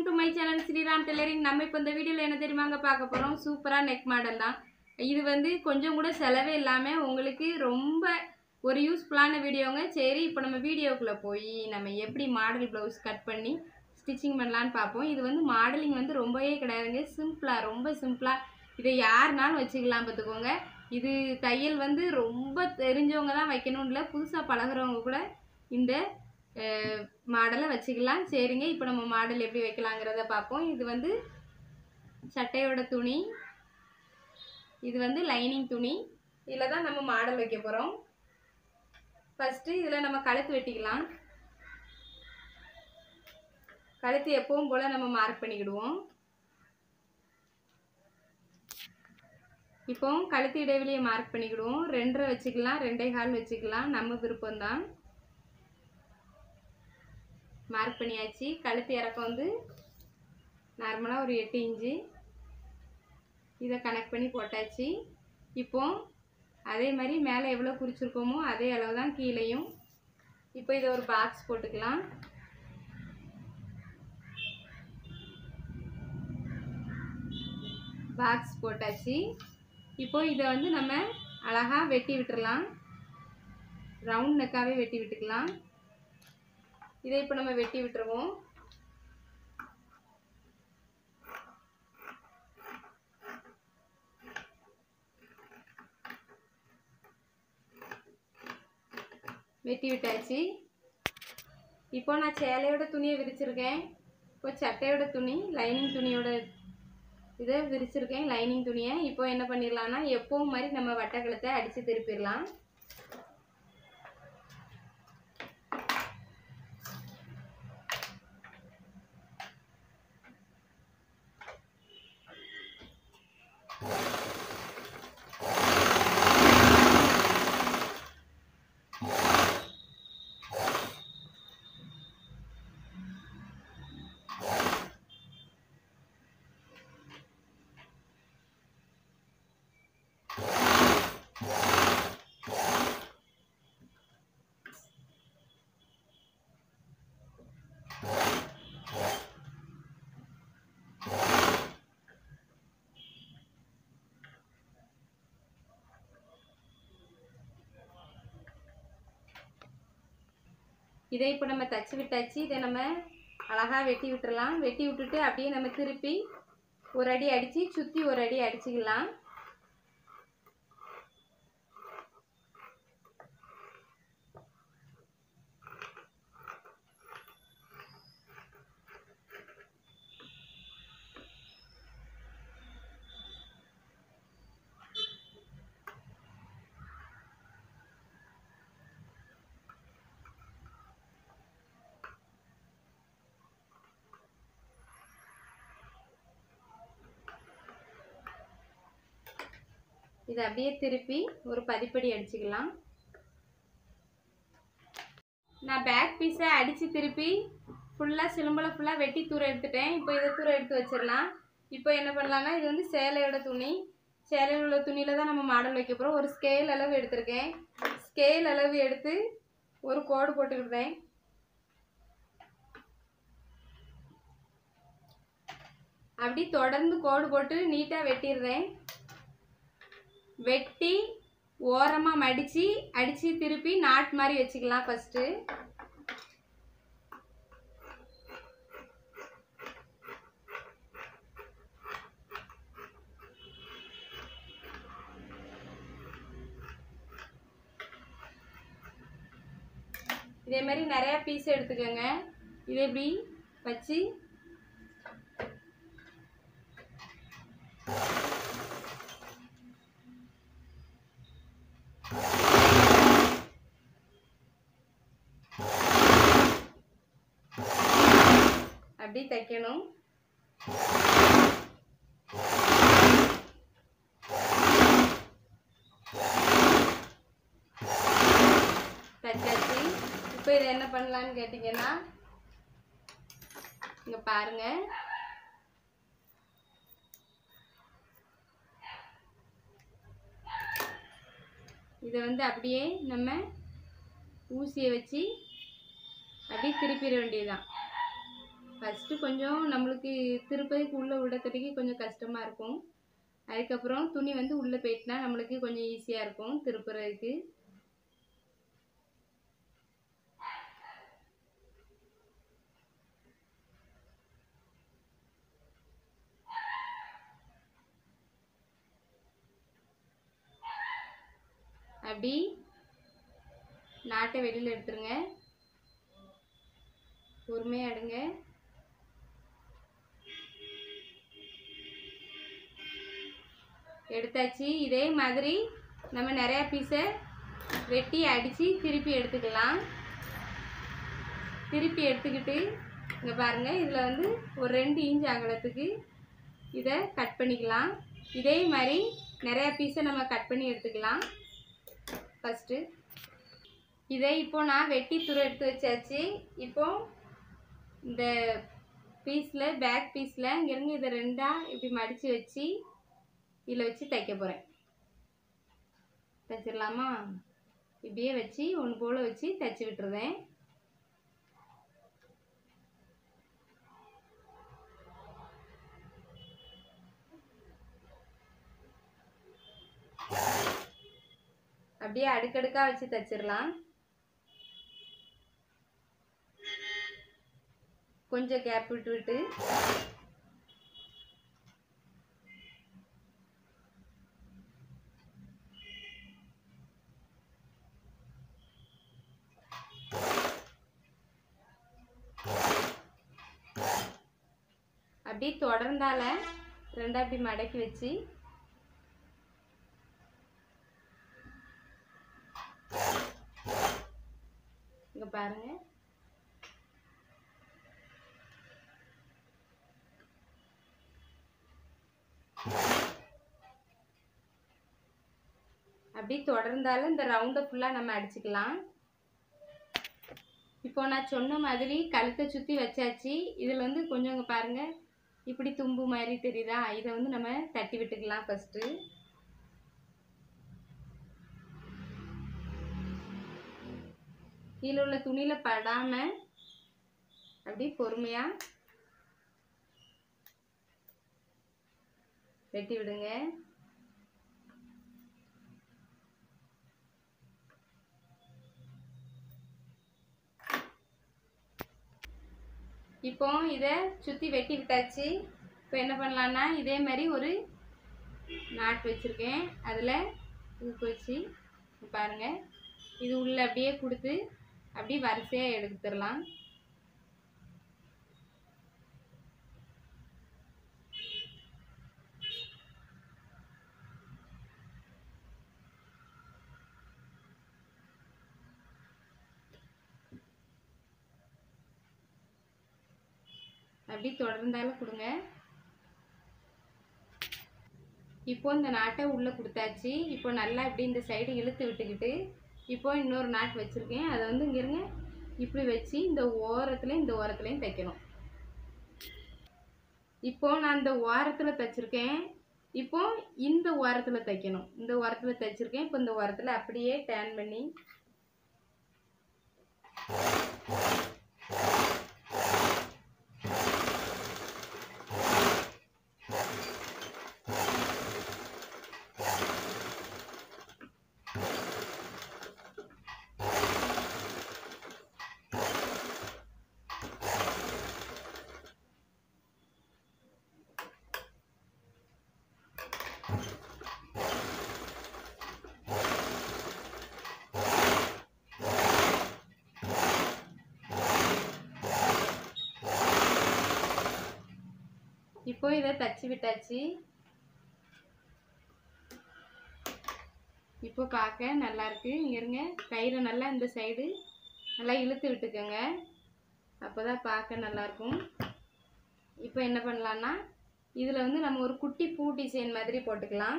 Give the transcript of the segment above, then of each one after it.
to my channel Sriram tailoring நம்ம இப்போ இந்த வீடியோவில் என்ன தெரியுமாங்க பார்க்க போகிறோம் சூப்பராக நெக் மாடல் தான் இது வந்து கொஞ்சம் கூட செலவே இல்லாமல் உங்களுக்கு ரொம்ப ஒரு யூஸ்ஃபுல்லான வீடியோங்க சரி இப்போ நம்ம வீடியோக்குள்ளே போய் நம்ம எப்படி மாடல் ப்ளவுஸ் கட் பண்ணி ஸ்டிச்சிங் பண்ணலான்னு பார்ப்போம் இது வந்து மாடலிங் வந்து ரொம்பவே கிடையாதுங்க சிம்பிளாக ரொம்ப சிம்பிளாக இதை யாருனாலும் வச்சுக்கலாம் பார்த்துக்கோங்க இது தையல் வந்து ரொம்ப தெரிஞ்சவங்க தான் வைக்கணும்னு இல்லை புதுசாக பழகுறவங்க கூட இந்த மாடலை வச்சுக்கலாம் சரிங்க இப்போ நம்ம மாடல் எப்படி வைக்கலாங்கிறத பார்ப்போம் இது வந்து சட்டையோட துணி இது வந்து லைனிங் துணி இதில் தான் நம்ம மாடல் வைக்க போகிறோம் ஃபஸ்ட்டு இதில் நம்ம கழுத்து வெட்டிக்கலாம் கழுத்து எப்பவும் போல் நம்ம மார்க் பண்ணிக்கிடுவோம் இப்போ கழுத்து இடைவெளியை மார்க் பண்ணிக்கிடுவோம் ரெண்டரை வச்சுக்கலாம் ரெண்டே கால் வச்சுக்கலாம் நம்ம விருப்பம்தான் மார்க் பண்ணியாச்சு கழுத்து இறக்கம் வந்து நார்மலாக ஒரு எட்டு இன்ச்சு இதை கனெக்ட் பண்ணி போட்டாச்சு இப்போ அதே மாதிரி மேலே எவ்வளோ குறிச்சிருக்கோமோ அதே அளவு தான் கீழேயும் இப்போ இதை ஒரு பாக்ஸ் போட்டுக்கலாம் பாக்ஸ் போட்டாச்சு இப்போ இதை வந்து நம்ம அழகாக வெட்டி விட்டுறலாம் ரவுண்ட் நெக்காகவே வெட்டி விட்டுக்கலாம் இதை இப்போ நம்ம வெட்டி விட்டுருவோம் வெட்டி விட்டாச்சு இப்போ நான் சேலையோட துணியை விரிச்சிருக்கேன் இப்போ சட்டையோட துணி லைனிங் துணியோட இதை விரிச்சிருக்கேன் லைனிங் துணியை இப்போ என்ன பண்ணிடலாம்னா எப்பவும் மாதிரி நம்ம வட்டக்கழுத்தை அடித்து திருப்பிடலாம் இதை இப்போ நம்ம தச்சு விட்டாச்சு இதை நம்ம அழகாக வெட்டி விட்டுறலாம் வெட்டி விட்டுட்டு அப்படியே நம்ம திருப்பி ஒரு அடி அடித்து சுற்றி ஒரு அடி அடிச்சுக்கலாம் இதை அப்படியே திருப்பி ஒரு பதிப்படி அடிச்சுக்கலாம் நான் பேக் பீஸை அடித்து திருப்பி ஃபுல்லாக சிலம்பலை ஃபுல்லாக வெட்டி தூர எடுத்துட்டேன் இப்போ இதை தூர எடுத்து வச்சிடலாம் இப்போ என்ன பண்ணலாம்னா இது வந்து சேலையோட துணி சேலையில் உள்ள துணியில் தான் நம்ம மாடல் வைக்க போகிறோம் ஒரு ஸ்கேல் அளவு எடுத்திருக்கேன் ஸ்கேல் அளவு எடுத்து ஒரு கோடு போட்டுக்கிட்டேன் அப்படி தொடர்ந்து கோடு போட்டு நீட்டாக வெட்டிடுறேன் வெட்டி ஓரமாக மடித்து அடித்து திருப்பி நாட் மாதிரி வச்சுக்கலாம் ஃபஸ்ட்டு இதே மாதிரி நிறையா பீஸ் எடுத்துக்கோங்க இதை இப்படி வச்சு அப்படி தைக்கணும் தைச்சாச்சு இப்போ இதை என்ன பண்ணலான்னு கேட்டிங்கன்னா இங்கே பாருங்க இதை வந்து அப்படியே நம்ம ஊசியை வச்சு அப்படியே திருப்பிட வேண்டியதுதான் ஃபஸ்ட்டு கொஞ்சம் நம்மளுக்கு திருப்பதிக்கு உள்ளே விடத்தட்டிக்கு கொஞ்சம் கஷ்டமாக இருக்கும் அதுக்கப்புறம் துணி வந்து உள்ளே போயிட்டுனா நம்மளுக்கு கொஞ்சம் ஈஸியாக இருக்கும் திருப்புறதுக்கு அப்படி நாட்டை வெளியில் எடுத்துருங்க பொறுமையாக எடுங்க எடுத்தாச்சு இதே மாதிரி நம்ம நிறையா பீஸை வெட்டி அடித்து திருப்பி எடுத்துக்கலாம் திருப்பி எடுத்துக்கிட்டு இங்கே பாருங்கள் இதில் வந்து ஒரு ரெண்டு இன்ச் அகலத்துக்கு இதை கட் பண்ணிக்கலாம் இதே மாதிரி நிறையா பீஸை நம்ம கட் பண்ணி எடுத்துக்கலாம் ஃபஸ்ட்டு இதை இப்போ நான் வெட்டி துரு எடுத்து வச்சாச்சு இப்போ இந்த பீஸில் பேக் பீஸில் இங்கேருந்து இதை ரெண்டாக இப்படி மடித்து வச்சு இதில் வச்சு தைக்க போகிறேன் தைச்சிடலாமா இப்படியே வச்சு ஒன்று போல் வச்சு தைச்சி விட்டுருவேன் அப்படியே அடுக்கடுக்காக வச்சு தைச்சிடலாம் கொஞ்சம் கேப் விட்டு விட்டு அப்படியே தொடர்ந்தால ரெண்டா அப்படி மடக்கி வச்சு இங்க பாருங்க அப்படி தொடர்ந்தாலும் இந்த ரவுண்டை ஃபுல்லாக நம்ம அடிச்சுக்கலாம் இப்போ நான் சொன்ன மாதிரி கழுத்தை சுற்றி வச்சாச்சு இதில் வந்து கொஞ்சம் இங்கே பாருங்கள் இப்படி தும்பு மாதிரி தெரியுதா இதை வந்து நம்ம தட்டி விட்டுக்கலாம் ஃபஸ்ட்டு கீழே உள்ள துணியில் படாமல் அப்படி பொறுமையாக வெட்டி விடுங்க இப்போ இதை சுற்றி வெட்டி விட்டாச்சு இப்போ என்ன பண்ணலான்னா இதே மாதிரி ஒரு நாட் வச்சுருக்கேன் அதில் ஊக்கு வச்சு பாருங்கள் இது உள்ள அப்படியே கொடுத்து அப்படியே வரிசையாக எடுத்துடலாம் அப்படி தொடர்ந்தாலும் கொடுங்க இப்போ இந்த நாட்டை உள்ளே கொடுத்தாச்சு இப்போ நல்லா இப்படி இந்த சைடு இழுத்து விட்டுக்கிட்டு இப்போ இன்னொரு நாட் வச்சுருக்கேன் அதை வந்து இங்கே இருங்க இப்படி வச்சு இந்த ஓரத்துலையும் இந்த ஓரத்துலையும் தைக்கணும் இப்போ நான் இந்த ஓரத்தில் தைச்சிருக்கேன் இப்போ இந்த ஓரத்தில் தைக்கணும் இந்த ஓரத்தில் தைச்சிருக்கேன் இப்போ இந்த ஓரத்தில் அப்படியே டேன் பண்ணி இப்போ இதை தச்சு விட்டாச்சு இப்போ பார்க்க நல்லா இருக்கு இங்க இருங்க கயிறை நல்லா இந்த சைடு நல்லா இழுத்து விட்டுக்கோங்க அப்போதான் பார்க்க நல்லா இருக்கும் இப்போ என்ன பண்ணலான்னா இதில் வந்து நம்ம ஒரு குட்டி பூ டிசைன் மாதிரி போட்டுக்கலாம்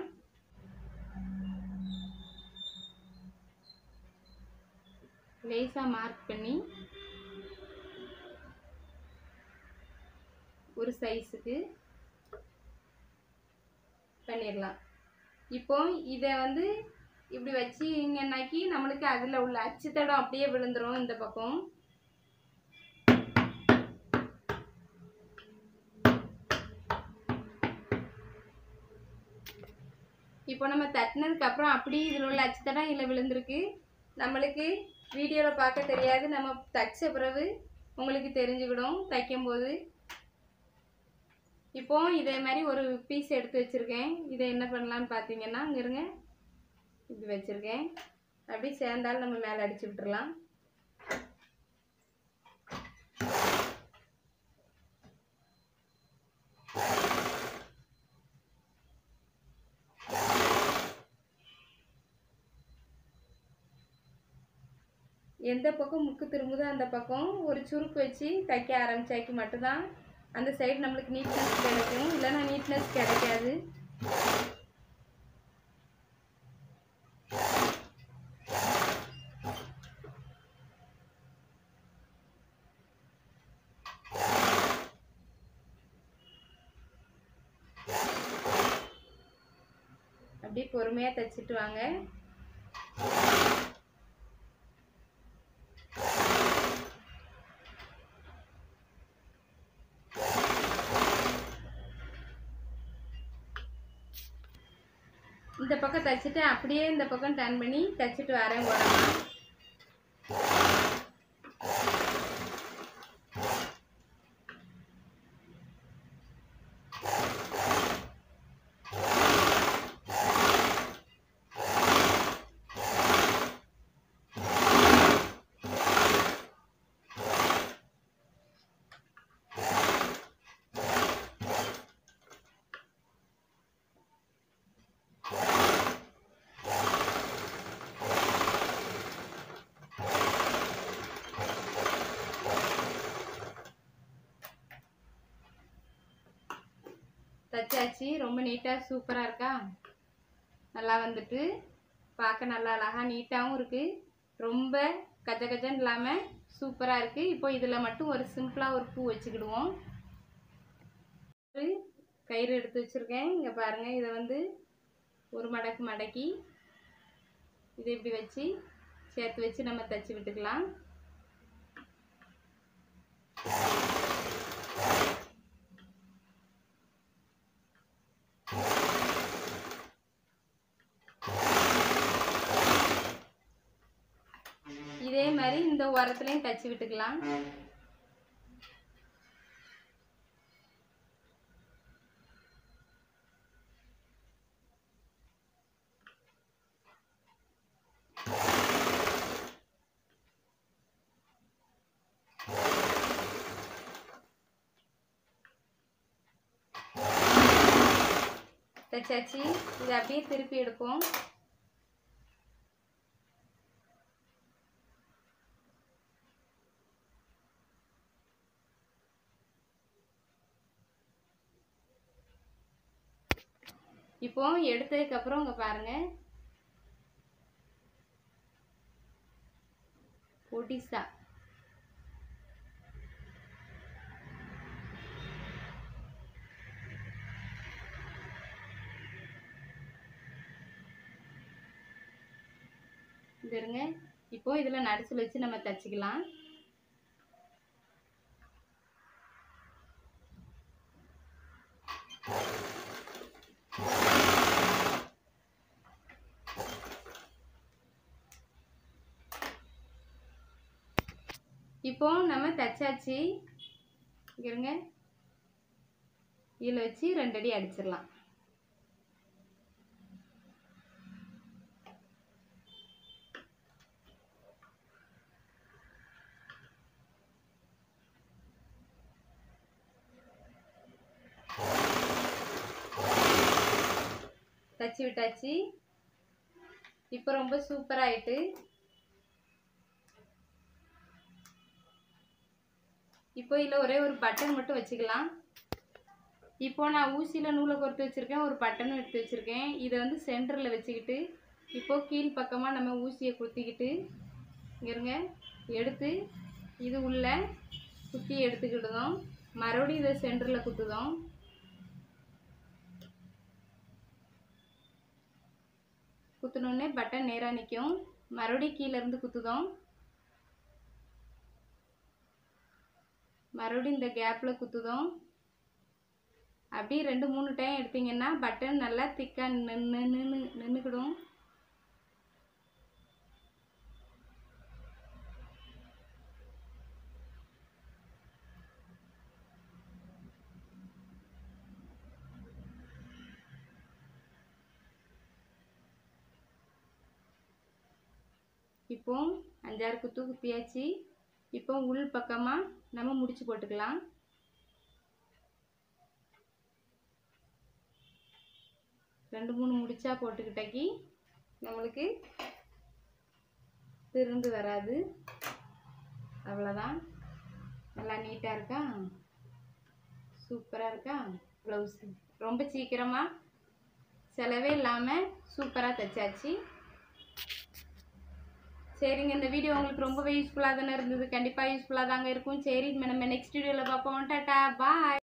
லேசாக மார்க் பண்ணி ஒரு சைஸுக்கு பண்ணிடலாம் இப்போ இதை வந்து இப்படி வச்சிங்கன்னாக்கி நம்மளுக்கு அதில் உள்ள அச்சுத்தடம் அப்படியே விழுந்துரும் இந்த பக்கம் இப்போ நம்ம தட்டினதுக்கு அப்புறம் அப்படியே இதில் உள்ள அச்சுத்தடம் இதில் விழுந்திருக்கு நம்மளுக்கு வீடியோவில் பார்க்க தெரியாது நம்ம தச்ச பிறகு உங்களுக்கு தெரிஞ்சுக்கிடும் தைக்கும்போது இப்போ இதே மாதிரி ஒரு பீஸ் எடுத்து வச்சுருக்கேன் இதை என்ன பண்ணலான்னு பார்த்தீங்கன்னா இங்கே இருங்க இப்படி வச்சுருக்கேன் அப்படி சேர்ந்தாலும் நம்ம மேலே அடிச்சு விட்டுறலாம் எந்த பக்கம் முக்கு திரும்புதோ அந்த பக்கம் ஒரு சுருக்கு வச்சு தைக்க ஆரம்பிச்சாக்கி மட்டும்தான் அந்த சைடு நம்மளுக்கு நீட்னஸ் கிடைக்கும் இல்லைன்னா நீட்னஸ் கிடைக்காது அப்படியே பொறுமையாக தைச்சிட்டு வாங்க இந்த பக்கம் தைச்சிட்டு அப்படியே இந்த பக்கம் டர்ன் பண்ணி தைச்சிட்டு வரேன் ஓரமா தச்சாச்சு ரொம்ப நீட்டாக சூப்பராக இருக்கா நல்லா வந்துட்டு பார்க்க நல்லா அழகா நீட்டாகவும் இருக்குது ரொம்ப கஜ கஜன்னு இல்லாமல் சூப்பராக இருக்குது இப்போ இதில் மட்டும் ஒரு சிம்பிளாக ஒரு பூ வச்சுக்கிடுவோம் ஒரு கயிறு எடுத்து வச்சுருக்கேன் இங்கே பாருங்கள் இதை வந்து ஒரு மடக்கு மடக்கி இதை இப்படி வச்சு சேர்த்து வச்சு நம்ம தச்சு விட்டுக்கலாம் இதே மாதிரி இந்த ஓரத்துலையும் தச்சு விட்டுக்கலாம் தச்சாச்சு இதை அப்படியே திருப்பி எடுப்போம் இப்போ எடுத்ததுக்கு அப்புறம் இங்க பாருங்க ஒடிசா இது இருங்க இப்போ இதுல நடிச்சில் வச்சு நம்ம தச்சுக்கலாம் இப்போ நம்ம தச்சாச்சு இங்க இருங்க இதில் வச்சு ரெண்டு அடி அடிச்சிடலாம் தச்சு விட்டாச்சு இப்போ ரொம்ப சூப்பராயிட்டு இப்போ இதில் ஒரே ஒரு பட்டன் மட்டும் வச்சுக்கலாம் இப்போ நான் ஊசியில் நூலை கோர்த்து வச்சுருக்கேன் ஒரு பட்டனும் எடுத்து வச்சுருக்கேன் இதை வந்து சென்டரில் வச்சுக்கிட்டு இப்போ கீழ் பக்கமாக நம்ம ஊசியை குத்திக்கிட்டு இங்க இருங்க எடுத்து இது உள்ள குத்தி எடுத்துக்கிடுதோம் மறுபடியும் இதை சென்டரில் குத்துதோம் குத்துனோடனே பட்டன் நேராக நிற்கும் மறுபடியும் கீழே இருந்து குத்துதோம் மறுபடியும் இந்த கேப்பில் குத்துதோம் அப்படியே ரெண்டு மூணு டைம் எடுத்தீங்கன்னா பட்டன் நல்லா திக்காக நின்று நின்று நின்றுக்கிடும் இப்போ அஞ்சாறு குத்து குத்தியாச்சு இப்போ உள் பக்கமாக நம்ம முடிச்சு போட்டுக்கலாம் ரெண்டு மூணு முடிச்சா போட்டுக்கிட்டாக்கி நம்மளுக்கு திருந்து வராது அவ்வளோதான் நல்லா நீட்டாக இருக்கா சூப்பராக இருக்கா ப்ளவுஸு ரொம்ப சீக்கிரமாக செலவே இல்லாமல் சூப்பராக தைச்சாச்சு சரிங்க இந்த வீடியோ உங்களுக்கு ரொம்பவே யூஸ்ஃபுல்லாக தானே இருந்தது கண்டிப்பாக யூஸ்ஃபுல்லாக தாங்க இருக்கும் சரி நம்ம நெக்ஸ்ட் வீடியோவில் பார்ப்போம் டாட்டா பாய்